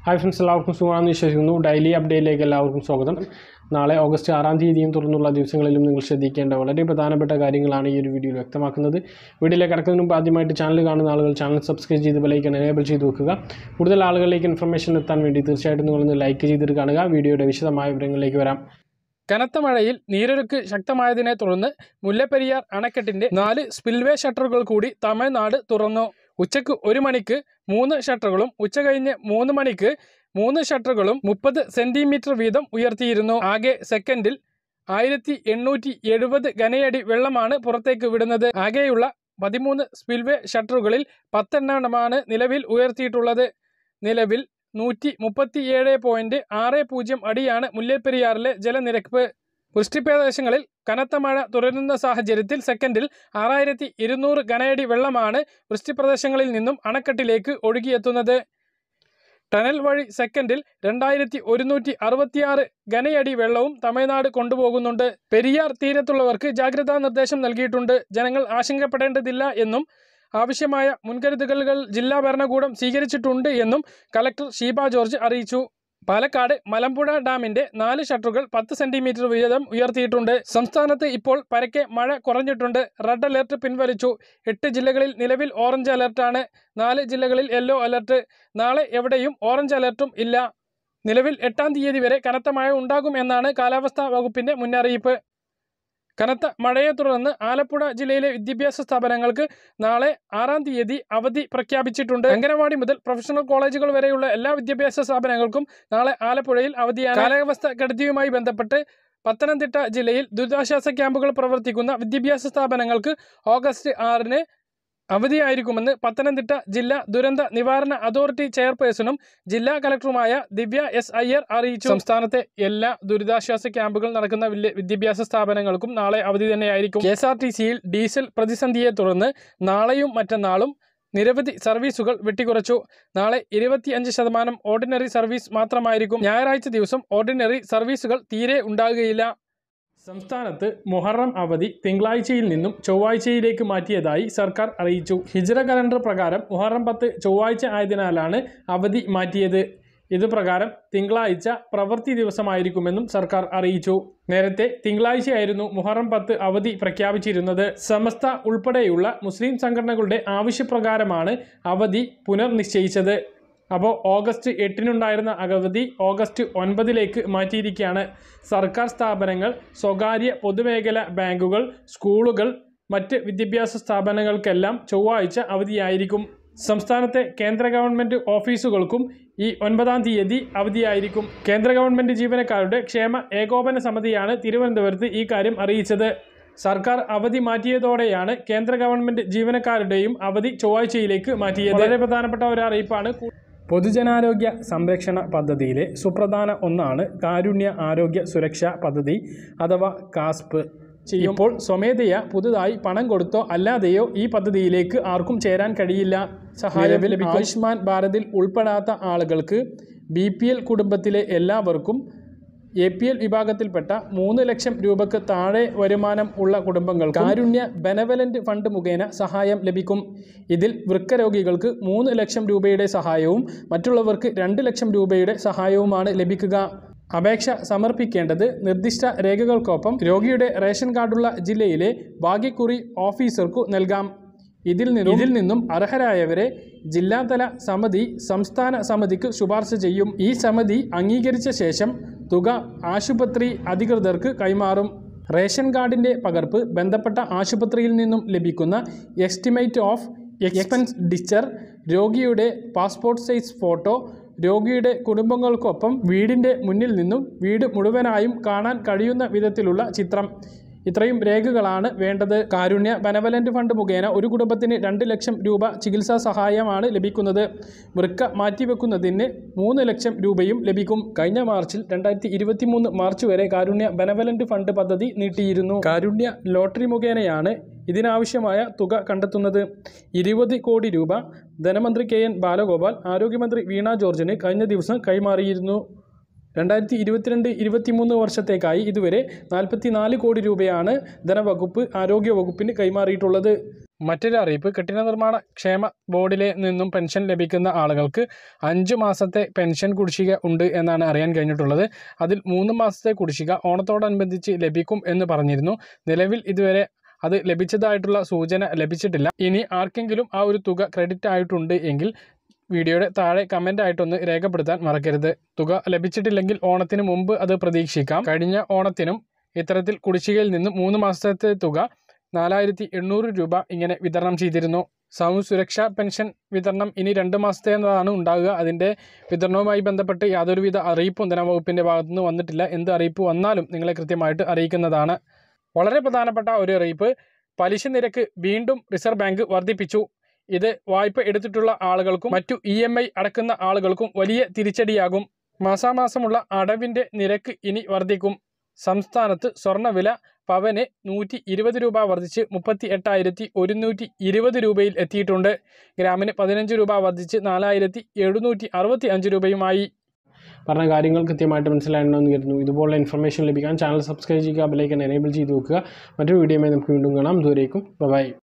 hi friends എല്ലാവർക്കും സുഖമാണെന്ന് വിശ്വസിക്കുന്നു ഡെയിലി അപ്ഡേറ്റിലേക്ക് എല്ലാവർക്കും സ്വാഗതം നാളെ ഓഗസ്റ്റ് ആറാം തീയതിയും തുറന്നുള്ള ദിവസങ്ങളിലും നിങ്ങൾ ശ്രദ്ധിക്കേണ്ട വളരെ പ്രധാനപ്പെട്ട കാര്യങ്ങളാണ് ഈ ഒരു വീഡിയോയിൽ വ്യക്തമാക്കുന്നത് വീഡിയോയിലേക്ക് കിടക്കുന്നതിന് മുമ്പ് ആദ്യമായിട്ട് ചാനൽ കാണുന്ന ആളുകൾ ചാനൽ സബ്സ്ക്രൈബ് ചെയ്ത് ബെലൈക്കൺ എനേബിൾ ചെയ്ത് വെക്കുക കൂടുതൽ ആളുകളിലേക്ക് ഇൻഫർമേഷൻ എത്താൻ വേണ്ടി തീർച്ചയായിട്ടും നിങ്ങളൊന്ന് ലൈക്ക് ചെയ്തിട്ട് കാണുക വീഡിയോയുടെ വിശദമായ വിവരങ്ങളിലേക്ക് വരാം കനത്ത മഴയിൽ നീരൊഴുക്ക് ശക്തമായതിനെ തുടർന്ന് മുല്ലപ്പെരിയാർ അണക്കെട്ടിന്റെ നാല് സ്പിൽവേ ഷട്ടറുകൾ കൂടി തമിഴ്നാട് തുറന്നു ഉച്ചയ്ക്ക് ഒരു മണിക്ക് മൂന്ന് ഷട്ടറുകളും ഉച്ച കഴിഞ്ഞ് മൂന്ന് മണിക്ക് മൂന്ന് ഷട്ടറുകളും മുപ്പത് സെന്റിമീറ്റർ വീതം ഉയർത്തിയിരുന്നു ആകെ സെക്കൻഡിൽ ആയിരത്തി എണ്ണൂറ്റി എഴുപത് ഘനയടി വെള്ളമാണ് പുറത്തേക്ക് വിടുന്നത് ആകെയുള്ള പതിമൂന്ന് സ്പിൽവേ ഷട്ടറുകളിൽ പത്തെണ്ണമാണ് നിലവിൽ ഉയർത്തിയിട്ടുള്ളത് നിലവിൽ നൂറ്റി മുപ്പത്തിയേഴ് പോയിന്റ് ആറ് പൂജ്യം അടിയാണ് മുല്ലപ്പെരിയാറിലെ ജലനിരപ്പ് വൃഷ്ടിപ്രദേശങ്ങളിൽ കനത്ത മഴ തുടരുന്ന സാഹചര്യത്തിൽ സെക്കൻഡിൽ ആറായിരത്തി ഇരുന്നൂറ് ഘനയടി വെള്ളമാണ് വൃഷ്ടിപ്രദേശങ്ങളിൽ നിന്നും അണക്കെട്ടിലേക്ക് ഒഴുകിയെത്തുന്നത് ടണൽ വഴി സെക്കൻഡിൽ രണ്ടായിരത്തി ഒരുന്നൂറ്റി അറുപത്തിയാറ് ഘനയടി വെള്ളവും തമിഴ്നാട് കൊണ്ടുപോകുന്നുണ്ട് പെരിയാർ തീരത്തുള്ളവർക്ക് ജാഗ്രതാ നിർദ്ദേശം നൽകിയിട്ടുണ്ട് ജനങ്ങൾ ആശങ്കപ്പെടേണ്ടതില്ല എന്നും ആവശ്യമായ മുൻകരുതലുകൾ ജില്ലാ ഭരണകൂടം സ്വീകരിച്ചിട്ടുണ്ട് എന്നും കലക്ടർ ഷീബ ജോർജ് അറിയിച്ചു പാലക്കാട് മലമ്പുഴ ഡാമിന്റെ നാല് ഷട്ടറുകൾ പത്ത് സെന്റിമീറ്റർ വീതം ഉയർത്തിയിട്ടുണ്ട് സംസ്ഥാനത്ത് ഇപ്പോൾ പരക്കെ മഴ കുറഞ്ഞിട്ടുണ്ട് റെഡ് അലർട്ട് പിൻവലിച്ചു എട്ട് ജില്ലകളിൽ നിലവിൽ ഓറഞ്ച് അലർട്ടാണ് നാല് ജില്ലകളിൽ യെല്ലോ അലർട്ട് നാളെ എവിടെയും ഓറഞ്ച് അലർട്ടും ഇല്ല നിലവിൽ എട്ടാം തീയതി വരെ കനത്ത മഴ ഉണ്ടാകും എന്നാണ് കാലാവസ്ഥാ വകുപ്പിന്റെ മുന്നറിയിപ്പ് കനത്ത മഴയെ തുടർന്ന് ആലപ്പുഴ ജില്ലയിലെ വിദ്യാഭ്യാസ സ്ഥാപനങ്ങൾക്ക് നാളെ ആറാം തീയതി അവധി പ്രഖ്യാപിച്ചിട്ടുണ്ട് അംഗനവാടി മുതൽ പ്രൊഫഷണൽ കോളേജുകൾ വരെയുള്ള എല്ലാ വിദ്യാഭ്യാസ സ്ഥാപനങ്ങൾക്കും നാളെ ആലപ്പുഴയിൽ അവധിയാണ് കാലാവസ്ഥ കെടുതിയുമായി ബന്ധപ്പെട്ട് പത്തനംതിട്ട ജില്ലയിൽ ദുരിതാശ്വാസ ക്യാമ്പുകൾ പ്രവർത്തിക്കുന്ന വിദ്യാഭ്യാസ സ്ഥാപനങ്ങൾക്ക് ഓഗസ്റ്റ് ആറിന് അവധിയായിരിക്കുമെന്ന് പത്തനംതിട്ട ജില്ലാ ദുരന്ത നിവാരണ അതോറിറ്റി ചെയർപേഴ്സണും ജില്ലാ കലക്ടറുമായ ദിവ്യ എസ് അയ്യർ അറിയിച്ചു സംസ്ഥാനത്തെ എല്ലാ ദുരിതാശ്വാസ ക്യാമ്പുകൾ നടക്കുന്ന വില്യ- വിദ്യാഭ്യാസ സ്ഥാപനങ്ങൾക്കും നാളെ അവധി തന്നെയായിരിക്കും കെ എസ് ആർ ടി സിയിൽ ഡീസൽ പ്രതിസന്ധിയെ തുടർന്ന് നാളെയും മറ്റന്നാളും നിരവധി സർവീസുകൾ വെട്ടിക്കുറച്ചു നാളെ ഇരുപത്തിയഞ്ച് ശതമാനം ഓർഡിനറി സർവീസ് മാത്രമായിരിക്കും ഞായറാഴ്ച ദിവസം ഓർഡിനറി സർവീസുകൾ തീരെ ഉണ്ടാകുകയില്ല സംസ്ഥാനത്ത് മുഹറം അവധി തിങ്കളാഴ്ചയിൽ നിന്നും ചൊവ്വാഴ്ചയിലേക്ക് മാറ്റിയതായി സർക്കാർ അറിയിച്ചു ഹിജ്റ കലണ്ടർ പ്രകാരം മുഹറം പത്ത് ചൊവ്വാഴ്ച ആയതിനാലാണ് അവധി മാറ്റിയത് ഇതുപ്രകാരം തിങ്കളാഴ്ച പ്രവൃത്തി ദിവസമായിരിക്കുമെന്നും സർക്കാർ അറിയിച്ചു നേരത്തെ തിങ്കളാഴ്ചയായിരുന്നു മുഹറം പത്ത് അവധി പ്രഖ്യാപിച്ചിരുന്നത് സമസ്ത ഉൾപ്പെടെയുള്ള മുസ്ലിം സംഘടനകളുടെ ആവശ്യപ്രകാരമാണ് അവധി പുനർനിശ്ചയിച്ചത് അപ്പോൾ ഓഗസ്റ്റ് എട്ടിനുണ്ടായിരുന്ന അവധി ഓഗസ്റ്റ് ഒൻപതിലേക്ക് മാറ്റിയിരിക്കുകയാണ് സർക്കാർ സ്ഥാപനങ്ങൾ സ്വകാര്യ പൊതുമേഖല ബാങ്കുകൾ സ്കൂളുകൾ മറ്റ് വിദ്യാഭ്യാസ സ്ഥാപനങ്ങൾക്കെല്ലാം ചൊവ്വാഴ്ച അവധിയായിരിക്കും സംസ്ഥാനത്തെ കേന്ദ്ര ഗവൺമെൻറ് ഓഫീസുകൾക്കും ഈ ഒൻപതാം തീയതി അവധിയായിരിക്കും കേന്ദ്ര ഗവൺമെൻറ് ജീവനക്കാരുടെ ക്ഷേമ ഏകോപന സമിതിയാണ് തിരുവനന്തപുരത്ത് ഈ കാര്യം അറിയിച്ചത് സർക്കാർ അവധി മാറ്റിയതോടെയാണ് കേന്ദ്ര ഗവൺമെൻറ് ജീവനക്കാരുടെയും അവധി ചൊവ്വാഴ്ചയിലേക്ക് മാറ്റിയത് വളരെ പ്രധാനപ്പെട്ട ഒരു അറിയിപ്പാണ് പൊതുജനാരോഗ്യ സംരക്ഷണ പദ്ധതിയിലെ സുപ്രധാന ഒന്നാണ് കാരുണ്യ ആരോഗ്യ സുരക്ഷാ പദ്ധതി അഥവാ കാസ്പ് ഇപ്പോൾ സ്വമേധയാ പുതുതായി പണം കൊടുത്തോ അല്ലാതെയോ ഈ പദ്ധതിയിലേക്ക് ആർക്കും ചേരാൻ കഴിയില്ല സഹായം ലഭിക്കും ആയുഷ്മാൻ ഭാരതിൽ ഉൾപ്പെടാത്ത ആളുകൾക്ക് ബി പി എൽ കുടുംബത്തിലെ എല്ലാവർക്കും എ പി എൽ വിഭാഗത്തിൽപ്പെട്ട മൂന്ന് ലക്ഷം രൂപയ്ക്ക് താഴെ വരുമാനം ഉള്ള കുടുംബങ്ങൾക്ക് കാരുണ്യ ബെനവലന്റ് ഫണ്ട് മുഖേന സഹായം ലഭിക്കും ഇതിൽ വൃക്ക രോഗികൾക്ക് മൂന്ന് ലക്ഷം രൂപയുടെ സഹായവും മറ്റുള്ളവർക്ക് രണ്ട് ലക്ഷം രൂപയുടെ സഹായവുമാണ് ലഭിക്കുക അപേക്ഷ സമർപ്പിക്കേണ്ടത് നിർദ്ദിഷ്ട രേഖകൾക്കൊപ്പം രോഗിയുടെ റേഷൻ കാർഡുള്ള ജില്ലയിലെ ഭാഗ്യക്കുറി ഓഫീസർക്കു നൽകാം ഇതിൽ നിന്നും ഇതിൽ നിന്നും അർഹരായവരെ ജില്ലാതല സമിതി സംസ്ഥാന സമിതിക്ക് ശുപാർശ ചെയ്യും ഈ സമിതി അംഗീകരിച്ച ശേഷം തുക ആശുപത്രി അധികൃതർക്ക് കൈമാറും റേഷൻ കാർഡിൻ്റെ പകർപ്പ് ബന്ധപ്പെട്ട ആശുപത്രിയിൽ നിന്നും ലഭിക്കുന്ന എസ്റ്റിമേറ്റ് ഓഫ് എക്സ്പെൻസ് ഡിച്ചർ രോഗിയുടെ പാസ്പോർട്ട് സൈസ് ഫോട്ടോ രോഗിയുടെ കുടുംബങ്ങൾക്കൊപ്പം വീടിൻ്റെ മുന്നിൽ നിന്നും വീട് മുഴുവനായും കാണാൻ കഴിയുന്ന വിധത്തിലുള്ള ചിത്രം ഇത്രയും രേഖകളാണ് വേണ്ടത് കാരുണ്യ ബനവലന്റ് ഫണ്ട് മുഖേന ഒരു കുടുംബത്തിന് രണ്ട് ലക്ഷം രൂപ ചികിത്സാ സഹായമാണ് ലഭിക്കുന്നത് വൃക്ക മാറ്റിവെക്കുന്നതിന് മൂന്ന് ലക്ഷം രൂപയും ലഭിക്കും കഴിഞ്ഞ മാർച്ചിൽ രണ്ടായിരത്തി ഇരുപത്തി മൂന്ന് മാർച്ച് വരെ കാരുണ്യ ബനവലന്റ് ഫണ്ട് പദ്ധതി നീട്ടിയിരുന്നു കാരുണ്യ ലോട്ടറി മുഖേനയാണ് ഇതിനാവശ്യമായ തുക കണ്ടെത്തുന്നത് ഇരുപത് കോടി രൂപ ധനമന്ത്രി കെ എൻ ബാലഗോപാൽ ആരോഗ്യമന്ത്രി വീണ ജോർജിന് കഴിഞ്ഞ ദിവസം കൈമാറിയിരുന്നു രണ്ടായിരത്തി ഇരുപത്തിരണ്ട് ഇരുപത്തിമൂന്ന് വർഷത്തേക്കായി ഇതുവരെ നാൽപ്പത്തി നാല് കോടി രൂപയാണ് ധനവകുപ്പ് ആരോഗ്യ വകുപ്പിന് കൈമാറിയിട്ടുള്ളത് മറ്റൊരു അറിയിപ്പ് കെട്ടിട നിർമ്മാണ ക്ഷേമ ബോർഡിലെ നിന്നും പെൻഷൻ ലഭിക്കുന്ന ആളുകൾക്ക് അഞ്ച് മാസത്തെ പെൻഷൻ കുടിശ്ശിക ഉണ്ട് എന്നാണ് അറിയാൻ കഴിഞ്ഞിട്ടുള്ളത് അതിൽ മൂന്ന് മാസത്തെ കുടിശ്ശിക ഓണത്തോടനുബന്ധിച്ച് ലഭിക്കും എന്ന് പറഞ്ഞിരുന്നു നിലവിൽ ഇതുവരെ അത് ലഭിച്ചതായിട്ടുള്ള സൂചന ലഭിച്ചിട്ടില്ല ഇനി ആർക്കെങ്കിലും ആ ഒരു തുക ക്രെഡിറ്റ് ആയിട്ടുണ്ട് എങ്കിൽ വീഡിയോയുടെ താഴെ കമൻ്റ് ആയിട്ടൊന്ന് രേഖപ്പെടുത്താൻ മറക്കരുത് തുക ലഭിച്ചിട്ടില്ലെങ്കിൽ ഓണത്തിന് മുമ്പ് അത് പ്രതീക്ഷിക്കാം കഴിഞ്ഞ ഓണത്തിനും ഇത്തരത്തിൽ കുടിശ്ശികയിൽ നിന്ന് മൂന്ന് മാസത്തെ തുക നാലായിരത്തി എണ്ണൂറ് രൂപ ഇങ്ങനെ വിതരണം ചെയ്തിരുന്നു സാമൂഹ്യ സുരക്ഷാ പെൻഷൻ വിതരണം ഇനി രണ്ട് മാസത്തേതാണ് ഉണ്ടാകുക അതിൻ്റെ വിതരണവുമായി ബന്ധപ്പെട്ട് യാതൊരുവിധ അറിയിപ്പും ധനവകുപ്പിൻ്റെ ഭാഗത്തുനിന്ന് വന്നിട്ടില്ല എന്ത് അറിയിപ്പ് വന്നാലും നിങ്ങളെ കൃത്യമായിട്ട് അറിയിക്കുന്നതാണ് വളരെ പ്രധാനപ്പെട്ട ഒരു അറിയിപ്പ് പലിശ നിരക്ക് വീണ്ടും റിസർവ് ബാങ്ക് വർദ്ധിപ്പിച്ചു ഇത് വായ്പ എടുത്തിട്ടുള്ള ആളുകൾക്കും മറ്റു ഇ എം ഐ അടക്കുന്ന ആളുകൾക്കും വലിയ തിരിച്ചടിയാകും മാസാമാസമുള്ള അടവിൻ്റെ നിരക്ക് ഇനി വർദ്ധിക്കും സംസ്ഥാനത്ത് സ്വർണ്ണവില പവന് നൂറ്റി ഇരുപത് രൂപ വർദ്ധിച്ച് മുപ്പത്തി എട്ടായിരത്തി ഒരുന്നൂറ്റി ഇരുപത് രൂപയിൽ എത്തിയിട്ടുണ്ട് ഗ്രാമിന് പതിനഞ്ച് രൂപ വർദ്ധിച്ച് നാലായിരത്തി എഴുന്നൂറ്റി അറുപത്തി അഞ്ച് രൂപയുമായി പറഞ്ഞ കാര്യങ്ങൾ കൃത്യമായിട്ട് മനസ്സിലായിട്ടുണ്ടെന്ന് കരുതുന്നു ഇതുപോലുള്ള ഇൻഫർമേഷൻ ലഭിക്കാൻ ചാനൽ സബ്സ്ക്രൈബ് ചെയ്യുക ബെലൈക്കൻ എനേബിൾ ചെയ്ത് വെക്കുക മറ്റൊരു വീഡിയോയുമായി നമുക്ക് വീണ്ടും കാണാം ദൂരേക്കും ബൈ